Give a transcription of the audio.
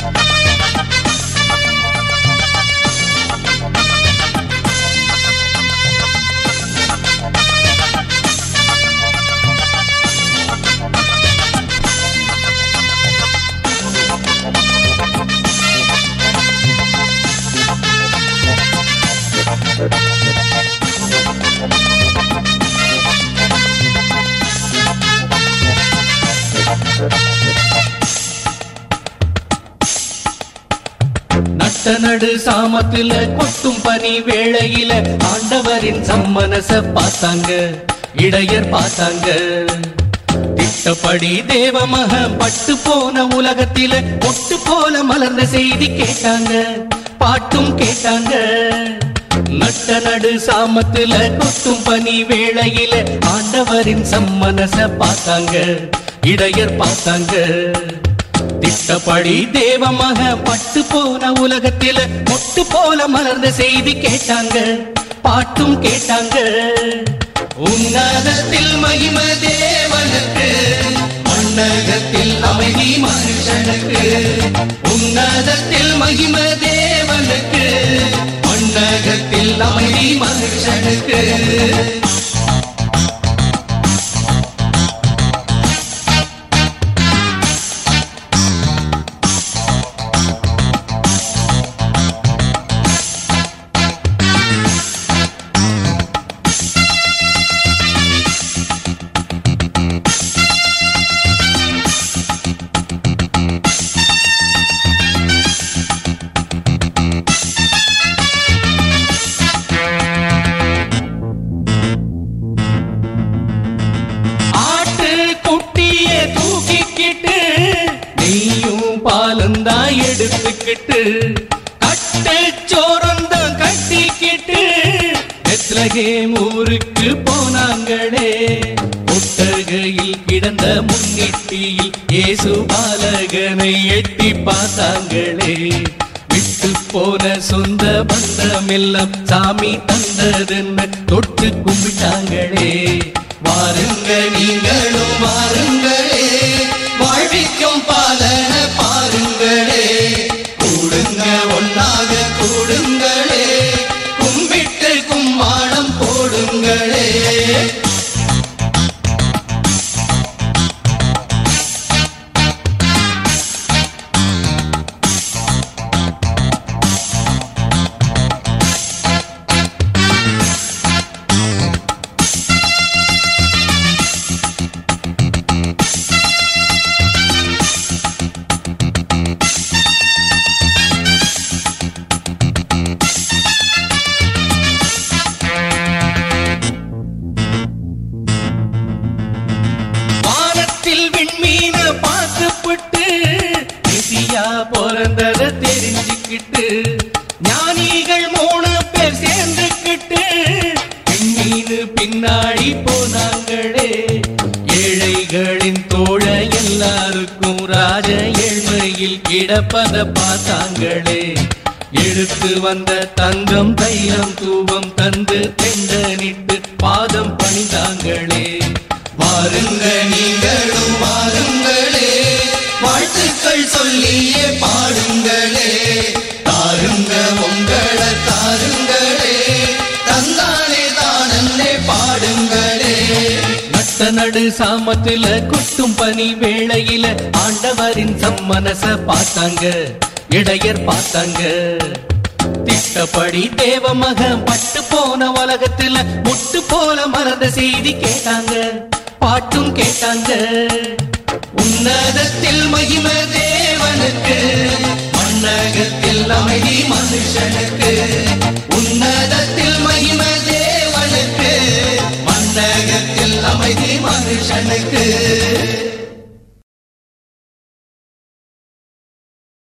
நட்ட நடு சாமத்துல கொட்டும் பனி வேளையில ஆண்டவரின் சம்மனச பார்த்தாங்க இடையர் பார்த்தாங்க திட்டப்படி தேவமக பட்டு போன உலகத்தில ஒட்டு போல மலர்ந்த செய்தி கேட்டாங்க பாட்டும் கேட்டாங்க நட்ட நடு சாமத்துல கொட்டும் பனி வேளையில ஆண்டவரின் சம்மனச பார்த்தாங்க இடையர் பார்த்தாங்க திட்டப்படி தேவமாக பட்டு போன உலகத்தில மொட்டு போல மலர்ந்த செய்தி கேட்டாங்க பாட்டும் கேட்டாங்க உன்னதத்தில் மகிம தேவனுக்கு மண்ணகத்தில் அமைதி மனுஷனுக்கு உன்னதத்தில் மகிம தேவனுக்கு மண்ணகத்தில் அமைதி மனுஷனுக்கு ஆட்டு குட்டிய தூக்கிக்கிட்டு நீயும் பாலந்தான் எடுத்துக்கிட்டு கட்டு சோரந்தான் கட்டிக்கிட்டு பெத்லகேம் ஊருக்கு போனாங்களே ஒட்டகையில் கிடந்த முன்னிட்டியில் இயேசு பாலகனை எட்டி பார்த்தாங்களே விட்டு போன சொந்த பந்தமெல்லாம் சாமி தந்ததுன்னு தொட்டு கும்பிட்டாங்களே வாருங்க நீங்களும் வாருங்களே வாழ்விக்கும் பாலன பாருங்களே கூடுங்க ஒன்னாக கூடுங்களே கும்பிட்டு கும்மாளம் போடுங்களே வானத்தில் விண்மீன பார்த்துப்பட்டு மெசியா பிறந்தத தெரிஞ்சுக்கிட்டு ஞானிகள் மூணு பேர் சேர்ந்துக்கிட்டு விண்மீனு பின்னாடி போனாங்களே ஏழைகளின் தோழ எல்லாருக்கும் ராஜ ஏழ்மையில் கிடப்பத பார்த்தாங்களே எடுத்து வந்த தங்கம் தைலம் தூபம் தந்து தெண்டனிட்டு பாதம் பணிந்தாங்களே வாருங்க நீங்களும் வாருங்களே வாழ்த்துக்கள் சொல்லியே பாடுங்களே தாருங்க உங்களை தாருங்களே தந்தானே தானன்னே பாடுங்களே நட்ட நடு சாமத்துல கொட்டும் பனி வேளையில ஆண்டவரின் சம்மனச பார்த்தாங்க இடையர் பார்த்தாங்க திட்டப்படி தேவ மகன் பட்டு போன உலகத்துல முட்டு போல மறந்த செய்தி கேட்டாங்க பாட்டும் கேட்டாங்க உன்னதத்தில் மகிம தேவனுக்கு மண்ணகத்தில் அமைதி மனுஷனுக்கு உன்னதத்தில் மகிம தேவனுக்கு மண்ணகத்தில் அமைதி மனுஷனுக்கு